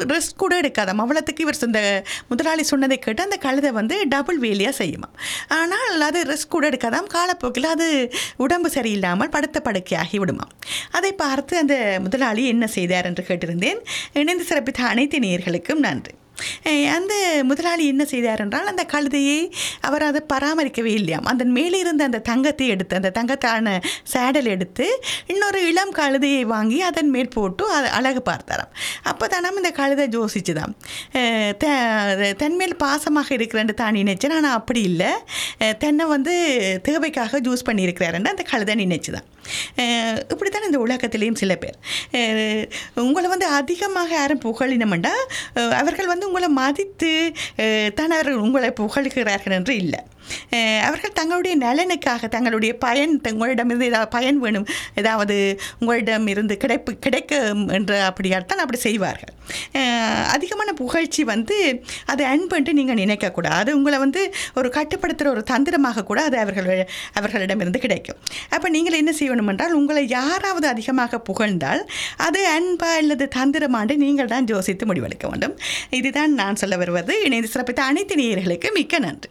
Rest கூட எடுக்காதாம் அவ்வளோத்துக்கு இவர் இந்த முதலாளி சொன்னதை கேட்டு அந்த கழுதை வந்து டபுள் வேலியாக செய்யுமா ஆனால் அது ரெஸ்ட் கூட எடுக்காதாம் காலப்போக்கில் அது உடம்பு சரியில்லாமல் படுத்த படுக்கையாகி விடுமா அதை பார்த்து அந்த முதலாளி என்ன செய்தார் என்று கேட்டிருந்தேன் இணைந்து சிறப்பித்த அனைத்து நேயர்களுக்கும் நன்றி அஹ் அந்த முதலாளி என்ன செய்தார் என்றால் அந்த கழுதையை அவர் அதை பராமரிக்கவே இல்லையாம் அந்த மேலே இருந்த அந்த தங்கத்தை எடுத்து அந்த தங்கத்தான சேடல் எடுத்து இன்னொரு இளம் கழுதையை வாங்கி அதன் மேல் போட்டு அதை அழகு பார்த்தாராம் அப்போ தானாம் இந்த கழுதை யோசிச்சுதான் அஹ் த- தன் மேல் பாசமாக இருக்கிறேன்னு தான் நினைச்சேன் ஆனால் அப்படி இல்லை அஹ் தன்னை வந்து தேவைக்காக ஜூஸ் பண்ணியிருக்கிறாருன்னு அந்த கழுதை நினைச்சுதான் அஹ் இப்படித்தான் இந்த உலகத்திலேயும் சில பேர் அஹ் உங்களை வந்து அதிகமாக யாரும் புகழினமெண்டா அஹ் அவர்கள் வந்து உங்களை மதித்து அஹ் தான் அவர்கள் உங்களை புகழ்கிறார்கள் என்று இல்லை அஹ் அவர்கள் தங்களுடைய நலனுக்காக தங்களுடைய பயன் உங்களிடமிருந்து ஏதாவது பயன் வேணும் ஏதாவது உங்களிடம் இருந்து கிடைப்பு கிடைக்கும் என்று அப்படியாத்தான் அப்படி செய்வார்கள் அஹ் அதிகமான புகழ்ச்சி வந்து அதை அன்புன்ட்டு நீங்கள் நினைக்கக்கூடாது அது உங்களை வந்து ஒரு கட்டுப்படுத்துகிற ஒரு தந்திரமாக கூட அது அவர்கள் அவர்களிடமிருந்து கிடைக்கும் அப்போ நீங்கள் என்ன செய்யணும் என்றால் உங்களை யாராவது அதிகமாக புகழ்ந்தால் அது அன்பா அல்லது தந்திரமாண்டு நீங்கள் தான் யோசித்து முடிவெடுக்க வேண்டும் இதுதான் நான் சொல்ல வருவது இணைந்து சிறப்பித்த அனைத்து நேயர்களுக்கு மிக்க நன்றி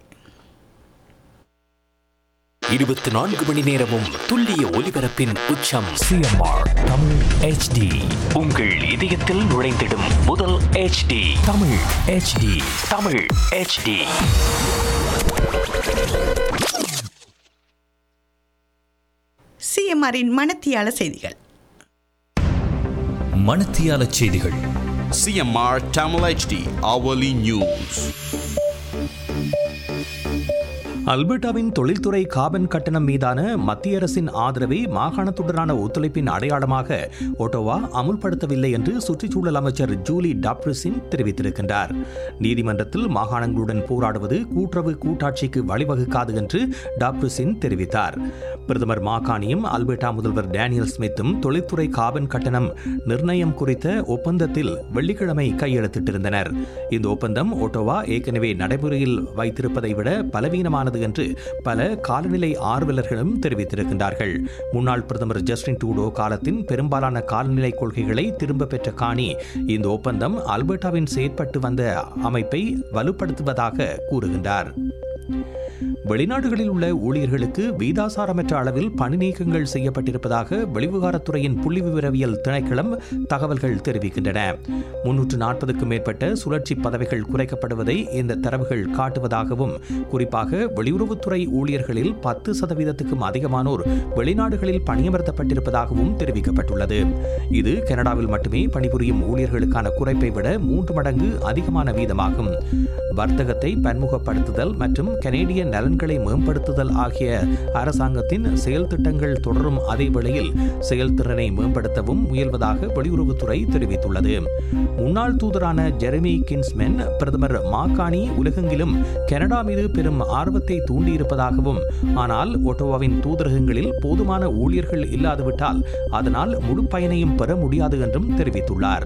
இருபத்தி நான்கு மணி நேரமும் துல்லிய ஒலிபரப்பின் உச்சம் சிஎம்ஆர் தமிழ் ஹெச்டி உங்கள் இதயத்தில் நுழைந்திடும் முதல் HD Tamil HD Tamil HD சிஎம்ஆரின் மனத்தியால செய்திகள் மணத்தியால செய்திகள் CMR Tamil HD hourly news. அல்பர்டாவின் தொழில்துறை காபன் கட்டணம் மீதான மத்திய அரசின் ஆதரவை மாகாணத்துடனான ஒத்துழைப்பின் அடையாளமாக ஒட்டோவா அமுல்படுத்தவில்லை என்று சுற்றுச்சூழல் அமைச்சர் ஜூலி டாப்ரிசின் தெரிவித்திருக்கின்றார் நீதிமன்றத்தில் மாகாணங்களுடன் போராடுவது கூட்டுறவு கூட்டாட்சிக்கு வழிவகுக்காது என்று டாப்ரிசின் தெரிவித்தார் பிரதமர் மாகாணியும் அல்பர்டா முதல்வர் டேனியல் ஸ்மித்தும் தொழில்துறை காபன் கட்டணம் நிர்ணயம் குறித்த ஒப்பந்தத்தில் வெள்ளிக்கிழமை கையெழுத்திட்டிருந்தனர் இந்த ஒப்பந்தம் ஒட்டோவா ஏற்கனவே நடைமுறையில் வைத்திருப்பதை விட பலவீனமானது என்று பல காலநிலை ஆர்வலர்களும் தெரிவித்திருக்கின்றார்கள் முன்னாள் பிரதமர் ஜஸ்டின் டூடோ காலத்தின் பெரும்பாலான காலநிலை கொள்கைகளை திரும்ப பெற்ற காணி இந்த ஒப்பந்தம் அல்பர்டாவின் செயற்பட்டு வந்த அமைப்பை வலுப்படுத்துவதாக கூறுகின்றார் வெளிநாடுகளில் உள்ள ஊழியர்களுக்கு வீதாசாரமற்ற அளவில் பணி நீக்கங்கள் செய்யப்பட்டிருப்பதாக வெளிவிவகாரத்துறையின் புள்ளிவிவரவியல் திணைக்களம் தகவல்கள் தெரிவிக்கின்றன முன்னூற்று நாற்பதுக்கும் மேற்பட்ட சுழற்சி பதவிகள் குறைக்கப்படுவதை இந்த தரவுகள் காட்டுவதாகவும் குறிப்பாக வெளியுறவுத்துறை ஊழியர்களில் பத்து சதவீதத்துக்கும் அதிகமானோர் வெளிநாடுகளில் பணியமர்த்தப்பட்டிருப்பதாகவும் தெரிவிக்கப்பட்டுள்ளது இது கனடாவில் மட்டுமே பணிபுரியும் ஊழியர்களுக்கான குறைப்பை விட மூன்று மடங்கு அதிகமான வீதமாகும் வர்த்தகத்தை பன்முகப்படுத்துதல் மற்றும் கனேடிய நலன்களை மேம்படுத்துதல் ஆகிய அரசாங்கத்தின் செயல் திட்டங்கள் தொடரும் அதே வேளையில் செயல்திறனை மேம்படுத்தவும் முயல்வதாக வெளியுறவுத்துறை தெரிவித்துள்ளது முன்னாள் தூதரான ஜெரமி கின்ஸ்மென் பிரதமர் மாகாணி உலகெங்கிலும் கனடா மீது பெரும் ஆர்வத்தை தூண்டியிருப்பதாகவும் ஆனால் ஒட்டோவாவின் தூதரகங்களில் போதுமான ஊழியர்கள் இல்லாதுவிட்டால் அதனால் முழு பயனையும் பெற முடியாது என்றும் தெரிவித்துள்ளார்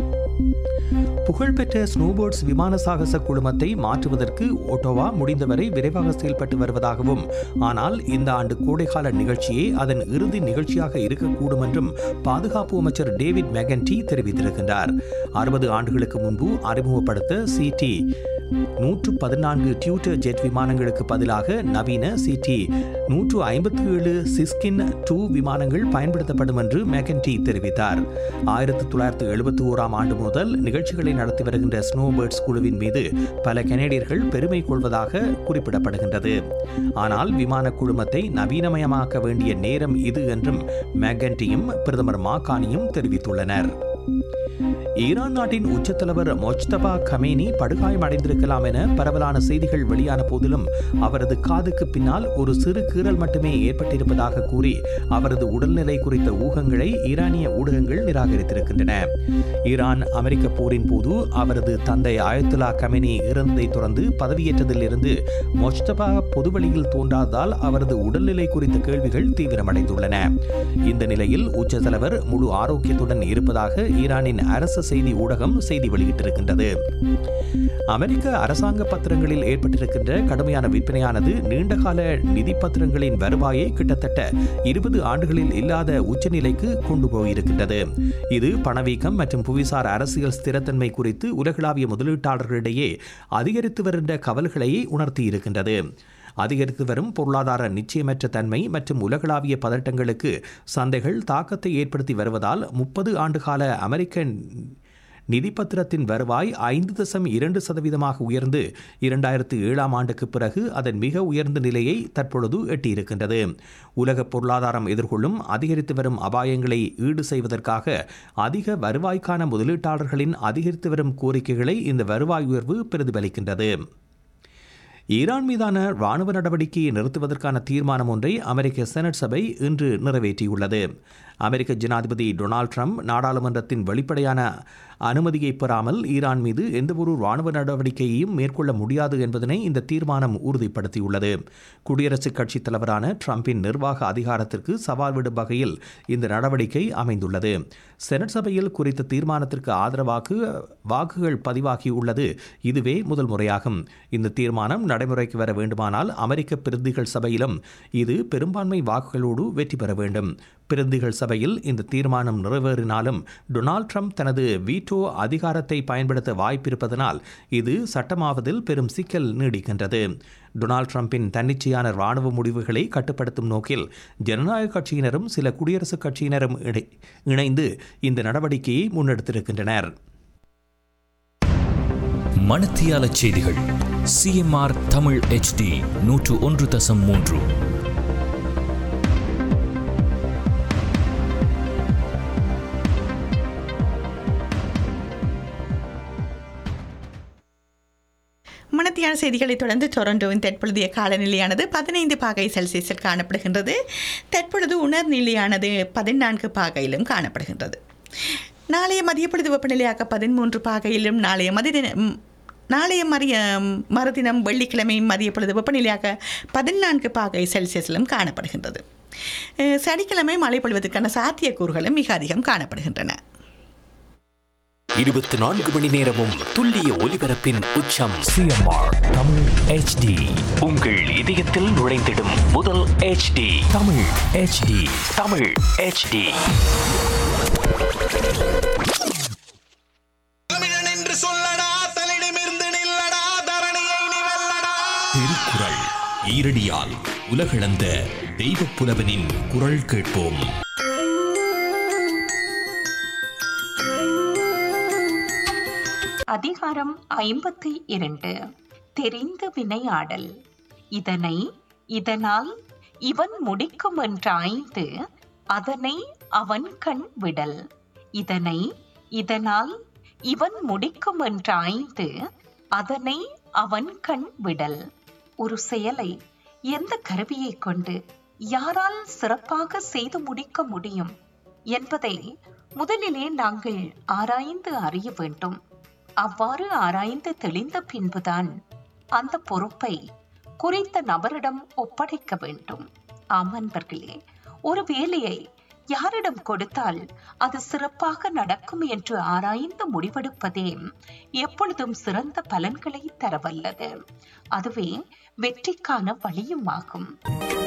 புகழ்பெற்ற ஸ்னோபோர்ட்ஸ் விமான சாகச குழுமத்தை மாற்றுவதற்கு ஒட்டோவா முடிந்தவரை விரைவாக செயல்பட்டு வருவதாகவும் ஆனால் இந்த ஆண்டு கோடைகால நிகழ்ச்சியே அதன் இறுதி நிகழ்ச்சியாக இருக்கக்கூடும் என்றும் பாதுகாப்பு அமைச்சர் டேவிட் மெகன்டி தெரிவித்திருக்கின்றார் அறுபது ஆண்டுகளுக்கு முன்பு அறிமுகப்படுத்த சிடி நூற்று பதினான்கு டியூட்டர் ஜெட் விமானங்களுக்கு பதிலாக நவீன சிடி நூற்று ஐம்பத்தி ஏழு சிஸ்கின் டூ விமானங்கள் பயன்படுத்தப்படும் என்று மெகன்டி தெரிவித்தார் ஆயிரத்தி தொள்ளாயிரத்தி எழுபத்தி ஓராம் ஆண்டு முதல் நிகழ்ச்சிகளை நடத்தி வருகின்ற ஸ்னோபேர்ட்ஸ் குழுவின் மீது பல கனேடியர்கள் பெருமை கொள்வதாக குறிப்பிடப்படுகின்றது ஆனால் விமான குழுமத்தை நவீனமயமாக்க வேண்டிய நேரம் இது என்றும் மெகன்டியும் பிரதமர் மாகானியும் தெரிவித்துள்ளனர் ஈரான் நாட்டின் உச்சத்தலைவர் மொஜ்தபா கமேனி படுகாயமடைந்திருக்கலாம் என பரவலான செய்திகள் வெளியான போதிலும் அவரது காதுக்கு பின்னால் ஒரு சிறு கீறல் மட்டுமே ஏற்பட்டிருப்பதாக கூறி அவரது உடல்நிலை குறித்த ஊகங்களை ஈரானிய ஊடகங்கள் நிராகரித்திருக்கின்றன ஈரான் அமெரிக்க போரின் போது அவரது தந்தை ஆயத்துல்லா கமேனி இறந்ததை தொடர்ந்து பதவியேற்றதில் இருந்து மொஜ்தபா பொதுவெளியில் தோன்றாததால் அவரது உடல்நிலை குறித்த கேள்விகள் தீவிரமடைந்துள்ளன இந்த நிலையில் உச்ச தலைவர் முழு ஆரோக்கியத்துடன் இருப்பதாக ஈரானின் அரசு செய்தி ஊடகம் செய்தி வெளியிட்டிருக்கின்றது அமெரிக்க அரசாங்க பத்திரங்களில் ஏற்பட்டிருக்கின்ற கடுமையான விற்பனையானது நீண்டகால நிதி பத்திரங்களின் வருவாயை கிட்டத்தட்ட இருபது ஆண்டுகளில் இல்லாத உச்சநிலைக்கு கொண்டு போயிருக்கின்றது இது பணவீக்கம் மற்றும் புவிசார் அரசியல் ஸ்திரத்தன்மை குறித்து உலகளாவிய முதலீட்டாளர்களிடையே அதிகரித்து வருகின்ற கவல்களை உணர்த்தியிருக்கின்றது அதிகரித்து வரும் பொருளாதார நிச்சயமற்ற தன்மை மற்றும் உலகளாவிய பதட்டங்களுக்கு சந்தைகள் தாக்கத்தை ஏற்படுத்தி வருவதால் முப்பது ஆண்டுகால அமெரிக்க நிதிப்பத்திரத்தின் வருவாய் ஐந்து தசம் இரண்டு சதவீதமாக உயர்ந்து இரண்டாயிரத்து ஏழாம் ஆண்டுக்கு பிறகு அதன் மிக உயர்ந்த நிலையை தற்பொழுது எட்டியிருக்கின்றது உலக பொருளாதாரம் எதிர்கொள்ளும் அதிகரித்து வரும் அபாயங்களை ஈடு செய்வதற்காக அதிக வருவாய்க்கான முதலீட்டாளர்களின் அதிகரித்து வரும் கோரிக்கைகளை இந்த வருவாய் உயர்வு பிரதிபலிக்கின்றது ஈரான் மீதான ராணுவ நடவடிக்கையை நிறுத்துவதற்கான தீர்மானம் ஒன்றை அமெரிக்க செனட் சபை இன்று நிறைவேற்றியுள்ளது அமெரிக்க ஜனாதிபதி டொனால்ட் ட்ரம்ப் நாடாளுமன்றத்தின் வெளிப்படையான அனுமதியை பெறாமல் ஈரான் மீது எந்தவொரு ராணுவ நடவடிக்கையையும் மேற்கொள்ள முடியாது என்பதனை இந்த தீர்மானம் உறுதிப்படுத்தியுள்ளது குடியரசுக் கட்சித் தலைவரான ட்ரம்பின் நிர்வாக அதிகாரத்திற்கு சவால் விடும் வகையில் இந்த நடவடிக்கை அமைந்துள்ளது செனட் சபையில் குறித்த தீர்மானத்திற்கு ஆதரவாக வாக்குகள் பதிவாகியுள்ளது இதுவே முதல் முறையாகும் இந்த தீர்மானம் நடைமுறைக்கு வர வேண்டுமானால் அமெரிக்க பிரதிகள் சபையிலும் இது பெரும்பான்மை வாக்குகளோடு வெற்றி பெற வேண்டும் பிரதிகள் சபையில் இந்த தீர்மானம் நிறைவேறினாலும் டொனால்ட் ட்ரம்ப் தனது வீட்டோ அதிகாரத்தை பயன்படுத்த வாய்ப்பிருப்பதனால் இது சட்டமாவதில் பெரும் சிக்கல் நீடிக்கின்றது டொனால்ட் ட்ரம்பின் தன்னிச்சையான ராணுவ முடிவுகளை கட்டுப்படுத்தும் நோக்கில் ஜனநாயக கட்சியினரும் சில குடியரசுக் கட்சியினரும் இடை- இணைந்து இந்த நடவடிக்கையை முன்னெடுத்திருக்கின்றனர் மணத்தியால செய்திகள் சிஎம்ஆர் தமிழ் ஹெச்டி நூற்று ஒன்று தசம் மூன்று மணத்தியான செய்திகளை தொடர்ந்து டொரண்டோவின் தற்பொழுதைய காலநிலையானது பதினைந்து பாகை செல்சியஸில் காணப்படுகின்றது தற்பொழுது உணர்நிலையானது பதினான்கு பாகையிலும் காணப்படுகின்றது நாளைய மதிய பொழுது வெப்பநிலையாக பதிமூன்று பாகையிலும் நாளைய மதிய நாளைய மறிய மறுதினம் வெள்ளிக்கிழமை மதிய பொழுது வெப்பநிலையாக பதினான்கு பாகை செல்சியஸிலும் காணப்படுகின்றது அஹ் சனிக்கிழமை மழை பொழிவதற்கான சாத்தியக்கூறுகளும் மிக அதிகம் காணப்படுகின்றன இருபத்தி நான்கு மணி நேரமும் துல்லிய ஒலிபரப்பின் உச்சம் சிஎம்ஆர் தமிழ் ஹெச்டி உங்கள் இதயத்தில் நுழைந்திடும் முதல் HD Tamil HD Tamil HD தமிழன் என்று சொல்லடா தலிடமிருந்து நில்லடா தரணியை நீ வெல்லடா திருக்குறள் ஈரடியால் உலகளந்த தெய்வப் புலவனின் குரல் கேட்போம் அதிகாரம் ஐம்பத்தி இரண்டு தெரிந்து வினையாடல் இதனை இதனால் இவன் முடிக்கும் என்றாய்ந்து அதனை அவன் கண் விடல் இதனை இதனால் இவன் முடிக்கும் என்றாய்ந்து அதனை அவன் கண் விடல் ஒரு செயலை எந்த கருவியை கொண்டு யாரால் சிறப்பாக செய்து முடிக்க முடியும் என்பதை முதலிலே நாங்கள் ஆராய்ந்து அறிய வேண்டும் அவ்வாறு ஆராய்ந்து தெளிந்த பின்புதான் அந்த பொறுப்பை குறித்த நபரிடம் ஒப்படைக்க வேண்டும் ஆம் அன்பர்களே ஒரு வேலையை யாரிடம் கொடுத்தால் அது சிறப்பாக நடக்கும் என்று ஆராய்ந்து முடிவெடுப்பதே எப்பொழுதும் சிறந்த பலன்களை தரவல்லது அதுவே வெற்றிக்கான வழியும் ஆகும்